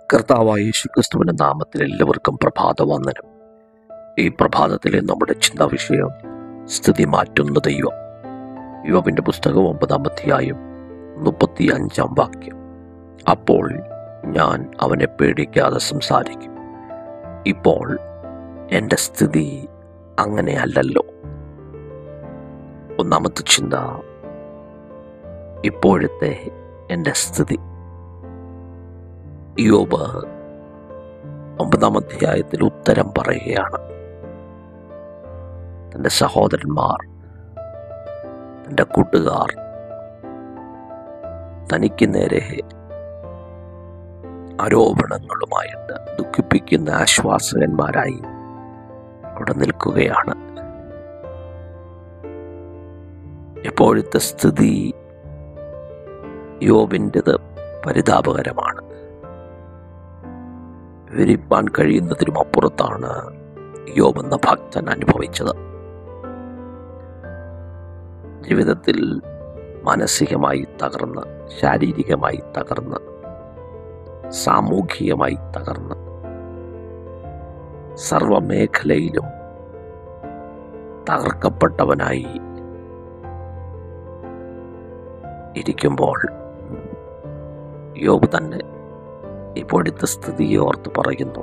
കർത്താവായ യേശുക്രിസ്തുവിന്റെ നാമത്തിൽ എല്ലാവർക്കും പ്രഭാതവന്ദനം ഈ പ്രഭാതത്തിലെ നമ്മുടെ ചിന്താ വിഷയം സ്ഥിതി മാറ്റുന്ന ദൈവം യോബിന്റെ പുസ്തകം ഒമ്പതാം അധ്യായം മുപ്പത്തി അഞ്ചാം വാക്യം അപ്പോൾ ഞാൻ അവനെ പേടിക്കാതെ സംസാരിക്കും ഇപ്പോൾ എൻ്റെ സ്ഥിതി അങ്ങനെയല്ലല്ലോ ഒന്നാമത്തെ ചിന്ത ഇപ്പോഴത്തെ എൻ്റെ സ്ഥിതി യോബ് ഒമ്പതാം അധ്യായത്തിൽ ഉത്തരം പറയുകയാണ് തൻ്റെ സഹോദരന്മാർ തൻ്റെ കൂട്ടുകാർ തനിക്ക് നേരെ ആരോപണങ്ങളുമായിട്ട് ദുഃഖിപ്പിക്കുന്ന ആശ്വാസകന്മാരായി അവിടെ നിൽക്കുകയാണ് ഇപ്പോഴത്തെ സ്ഥിതി യോബിൻ്റെത് പരിതാപകരമാണ് വിവരിപ്പാൻ കഴിയുന്നതിനും അപ്പുറത്താണ് യോബ് എന്ന ഭക്തൻ അനുഭവിച്ചത് ജീവിതത്തിൽ മാനസികമായി തകർന്ന് ശാരീരികമായി തകർന്ന് സാമൂഹികമായി തകർന്ന് സർവമേഖലയിലും തകർക്കപ്പെട്ടവനായി ഇരിക്കുമ്പോൾ യോബ് തന്നെ ഇപ്പോഴത്തെ സ്ഥിതിയെ ഓർത്ത് പറയുന്നു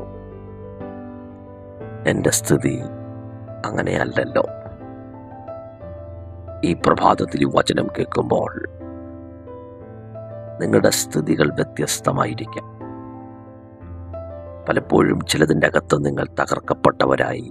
എൻ്റെ സ്ഥിതി അങ്ങനെയല്ലല്ലോ ഈ പ്രഭാതത്തിൽ ഈ വചനം കേൾക്കുമ്പോൾ നിങ്ങളുടെ സ്ഥിതികൾ വ്യത്യസ്തമായിരിക്കാം പലപ്പോഴും ചിലതിൻ്റെ അകത്ത് നിങ്ങൾ തകർക്കപ്പെട്ടവരായി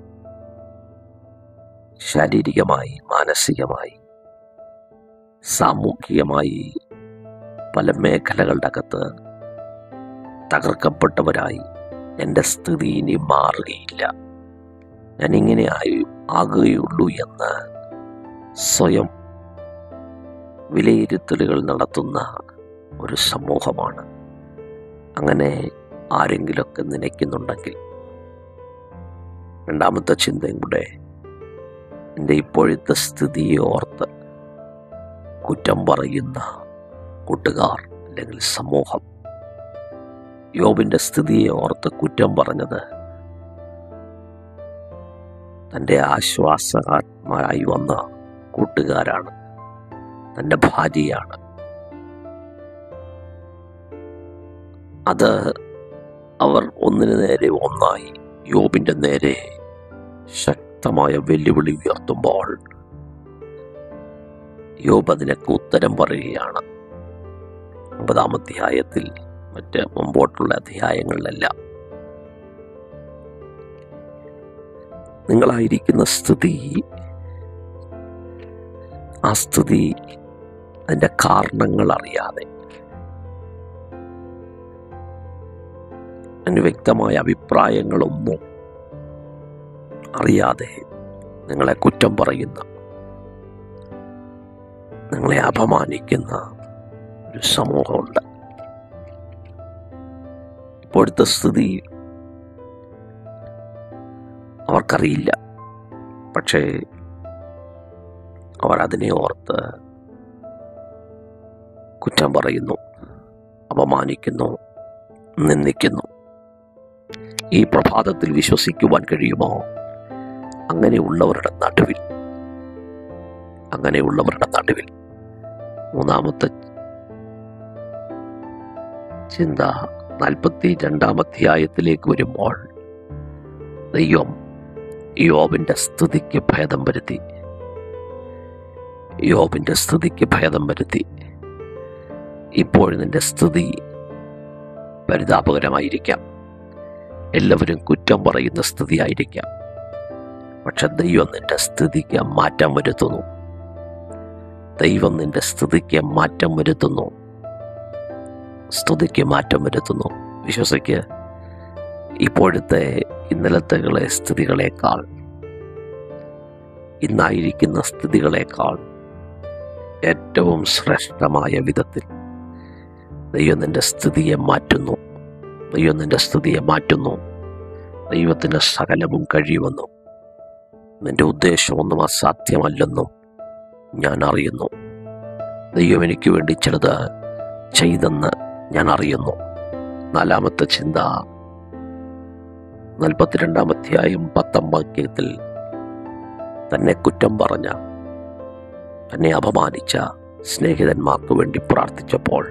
ശാരീരികമായി മാനസികമായി സാമൂഹികമായി പല മേഖലകളുടെ അകത്ത് തകർക്കപ്പെട്ടവരായി എൻ്റെ സ്ഥിതി ഇനി മാറുകയില്ല ഞാൻ ഇങ്ങനെ ആയി ആകുകയുള്ളൂ എന്ന് സ്വയം വിലയിരുത്തലുകൾ നടത്തുന്ന ഒരു സമൂഹമാണ് അങ്ങനെ ആരെങ്കിലുമൊക്കെ നനയ്ക്കുന്നുണ്ടെങ്കിൽ രണ്ടാമത്തെ ചിന്തയും കൂടെ എൻ്റെ ഇപ്പോഴത്തെ സ്ഥിതിയെ ഓർത്ത് കുറ്റം പറയുന്ന കൂട്ടുകാർ അല്ലെങ്കിൽ സമൂഹം യോബിന്റെ സ്ഥിതിയെ ഓർത്ത് കുറ്റം പറഞ്ഞത് തൻ്റെ ആശ്വാസകന്മാരായി വന്ന കൂട്ടുകാരാണ് തൻ്റെ ഭാര്യയാണ് അത് അവർ ഒന്നിനു നേരെ ഒന്നായി യോബിന്റെ നേരെ ശക്തമായ വെല്ലുവിളി ഉയർത്തുമ്പോൾ യോബ് അതിനൊക്കെ ഉത്തരം പറയുകയാണ് ഒമ്പതാം അധ്യായത്തിൽ മറ്റ് മുമ്പോട്ടുള്ള അധ്യായങ്ങളിലെല്ലാം നിങ്ങളായിരിക്കുന്ന സ്ഥിതി ആ സ്ഥിതി അതിൻ്റെ കാരണങ്ങൾ അറിയാതെ അതിന് വ്യക്തമായ അഭിപ്രായങ്ങളൊന്നും അറിയാതെ നിങ്ങളെ കുറ്റം പറയുന്ന നിങ്ങളെ അപമാനിക്കുന്ന ഒരു സമൂഹമുണ്ട് ഇപ്പോഴത്തെ സ്ഥിതി അവർക്കറിയില്ല പക്ഷേ അവർ അതിനെ ഓർത്ത് കുറ്റം പറയുന്നു അപമാനിക്കുന്നു നിന്ദിക്കുന്നു ഈ പ്രഭാതത്തിൽ വിശ്വസിക്കുവാൻ കഴിയുമോ അങ്ങനെയുള്ളവരുടെ നടുവിൽ അങ്ങനെയുള്ളവരുടെ നടുവിൽ മൂന്നാമത്തെ ചിന്ത നാൽപ്പത്തി രണ്ടാം അധ്യായത്തിലേക്ക് വരുമ്പോൾ ദൈവം യോബിന്റെ സ്ഥിതിക്ക് ഭേദം വരുത്തി യോബിന്റെ സ്ഥിതിക്ക് ഭേദം വരുത്തി ഇപ്പോൾ നിന്റെ സ്ഥിതി പരിതാപകരമായിരിക്കാം എല്ലാവരും കുറ്റം പറയുന്ന സ്ഥിതിയായിരിക്കാം പക്ഷെ ദൈവം നിന്റെ സ്ഥിതിക്ക് മാറ്റം വരുത്തുന്നു ദൈവം നിന്റെ സ്ഥിതിക്ക് മാറ്റം വരുത്തുന്നു സ്തുതിക്ക് മാറ്റം വരുത്തുന്നു വിശ്വസിക്ക് ഇപ്പോഴത്തെ ഇന്നലത്തെകളെ സ്ഥിതികളേക്കാൾ ഇന്നായിരിക്കുന്ന സ്ഥിതികളേക്കാൾ ഏറ്റവും ശ്രേഷ്ഠമായ വിധത്തിൽ ദൈവം നിന്റെ സ്ഥിതിയെ മാറ്റുന്നു ദൈവം നിന്റെ സ്ഥിതിയെ മാറ്റുന്നു ദൈവത്തിന് സകലവും കഴിയുമെന്നും നിന്റെ ഉദ്ദേശമൊന്നും അസാധ്യമല്ലെന്നും ഞാൻ അറിയുന്നു ദൈവം എനിക്ക് വേണ്ടി ചിലത് ചെയ്തെന്ന് ഞാൻ അറിയുന്നു നാലാമത്തെ ചിന്ത നാൽപ്പത്തിരണ്ടാം അധ്യായം പത്താം വാക്യത്തിൽ തന്നെ കുറ്റം പറഞ്ഞ തന്നെ അപമാനിച്ച സ്നേഹിതന്മാർക്ക് വേണ്ടി പ്രാർത്ഥിച്ചപ്പോൾ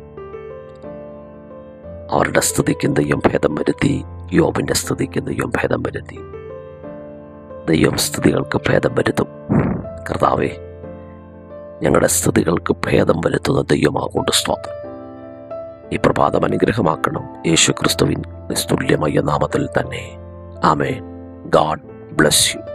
അവരുടെ സ്ഥിതിക്കും ദൈവം ഭേദം വരുത്തി യോബിന്റെ സ്ഥിതിക്കും ദൈവം ഭേദം വരുത്തി ദൈവം സ്ഥിതികൾക്ക് ഭേദം വരുത്തും കർത്താവെ ഞങ്ങളുടെ സ്ഥിതികൾക്ക് ഭേദം വരുത്തുന്ന ദൈവമാകൊണ്ട് സ്തോത്രം ഈ പ്രഭാതം അനുഗ്രഹമാക്കണം യേശു ക്രിസ്തുവിൻ നിസ്തുല്യമായ നാമത്തിൽ തന്നെ ആമേൻ ഗാഡ് ബ്ലസ് യു